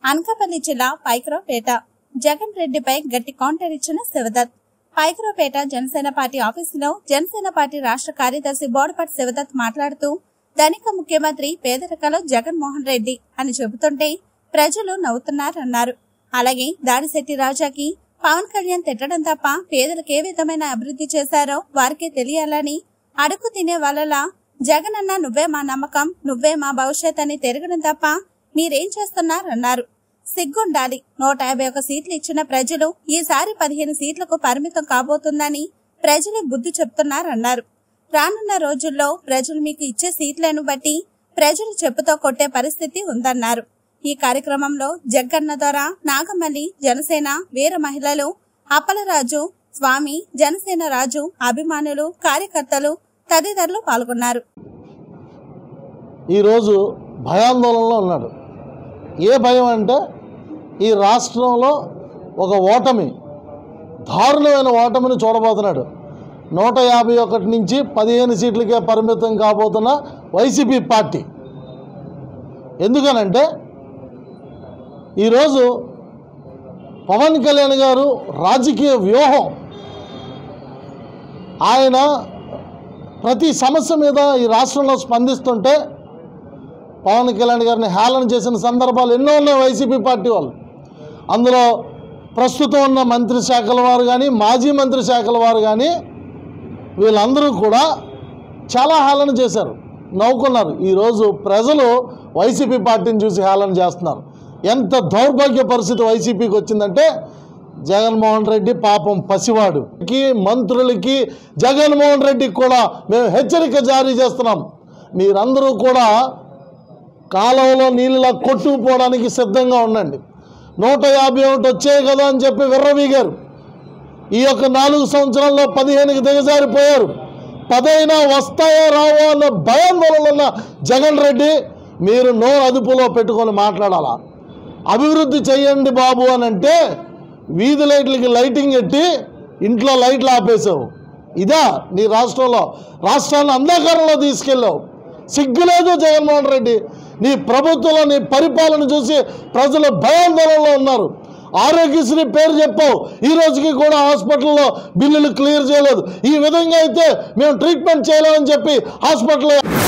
అనకాపల్లి జిల్లా పైకరావుపేట జగన్ రెడ్డిపై గట్టి కౌంటర్ ఇచ్చిన శివదత్ పైకరావుపేట జనసేన పార్టీ ఆఫీసులో జనసేన పార్టీ రాష్ట్ర కార్యదర్శి బోడపాటి శివదత్ మాట్లాడుతూ ధనిక ముఖ్యమంత్రి పేదరికలో జగన్మోహన్ రెడ్డి అని చెబుతుంటే ప్రజలు నవ్వుతున్నారన్నారు అలాగే దాడిశెట్టి రాజాకి పవన్ కళ్యాణ్ తిట్టడం తప్ప పేదలకు ఏ విధమైన అభివృద్ధి చేశారో వారికే తెలియాలని అడుగు తినే వాళ్ళలా జగనన్న నువ్వే మా నమ్మకం నువ్వే మా భవిష్యత్ అని తిరగడం తప్ప మీరేం చేస్తున్నారన్నారు సిగ్గుండాలి నూట యాభై ఒక సీట్లు ఇచ్చిన ప్రజలు ఈసారి పదిహేను సీట్లకు పరిమితం కాబోతుందని ప్రజలే బుద్ధి చెప్తున్నారన్నారు రానున్న రోజుల్లో ప్రజలు మీకు ఇచ్చే సీట్లను బట్టి ప్రజలు చెప్పుతో కొట్టే పరిస్థితి ఉందన్నారు ఈ కార్యక్రమంలో జగ్గన్న ద్వారా నాగమల్లి జనసేన వీర మహిళలు అప్పలరాజు స్వామి జనసేన రాజు అభిమానులు కార్యకర్తలు తదితరులు పాల్గొన్నారు ఈరోజు భయాందోళనలో ఉన్నాడు ఏ భయం అంటే ఈ రాష్ట్రంలో ఒక ఓటమి దారుణమైన ఓటమిని చూడబోతున్నాడు నూట యాభై ఒకటి నుంచి పదిహేను సీట్లకే పరిమితం కాబోతున్న వైసీపీ పార్టీ ఎందుకనంటే ఈరోజు పవన్ కళ్యాణ్ గారు రాజకీయ వ్యూహం ఆయన ప్రతి సమస్య మీద ఈ రాష్ట్రంలో స్పందిస్తుంటే పవన్ కళ్యాణ్ గారిని హేళన చేసిన సందర్భాలు ఎన్నో ఉన్నాయి వైసీపీ పార్టీ వాళ్ళు అందులో ప్రస్తుతం ఉన్న మంత్రి శాఖల వారు కానీ మాజీ మంత్రి శాఖల వారు కానీ వీళ్ళందరూ కూడా చాలా హేళన చేశారు నవ్వుకున్నారు ఈరోజు ప్రజలు వైసీపీ పార్టీని చూసి హేళన చేస్తున్నారు ఎంత దౌర్భాగ్య పరిస్థితి వైసీపీకి వచ్చిందంటే జగన్మోహన్ రెడ్డి పాపం పసివాడు కి మంత్రులకి జగన్మోహన్ రెడ్డికి కూడా మేము హెచ్చరిక జారీ చేస్తున్నాం మీరందరూ కూడా కాలంలో నీళ్ళలా కొట్టుకుపోవడానికి సిద్ధంగా ఉండండి నూట యాభై ఒకటి వచ్చాయి కదా అని చెప్పి విర్రవీగారు ఈ యొక్క నాలుగు సంవత్సరాల్లో పదిహేనుకి దిగజారిపోయారు పదైనా వస్తాయో రావో అన్న భయాందోళన ఉన్న జగన్ రెడ్డి మీరు నోరు అదుపులో పెట్టుకొని మాట్లాడాలా అభివృద్ధి చేయండి బాబు అని అంటే వీధి లైట్లకి లైటింగ్ ఎట్టి ఇంట్లో లైట్లు ఆపేసావు ఇదా నీ రాష్ట్రంలో రాష్ట్రాన్ని అంధకారంలో తీసుకెళ్ళావు సిగ్గులేదు జగన్మోహన్ రెడ్డి నీ ప్రభుత్వంలో నీ పరిపాలన చూసి ప్రజలు భయాందోళనలో ఉన్నారు ఆరోగ్యశ్రీ పేరు చెప్పావు ఈ రోజుకి కూడా హాస్పిటల్లో బిల్లులు క్లియర్ చేయలేదు ఈ విధంగా అయితే మేము ట్రీట్మెంట్ చేయలేమని చెప్పి హాస్పిటల్లో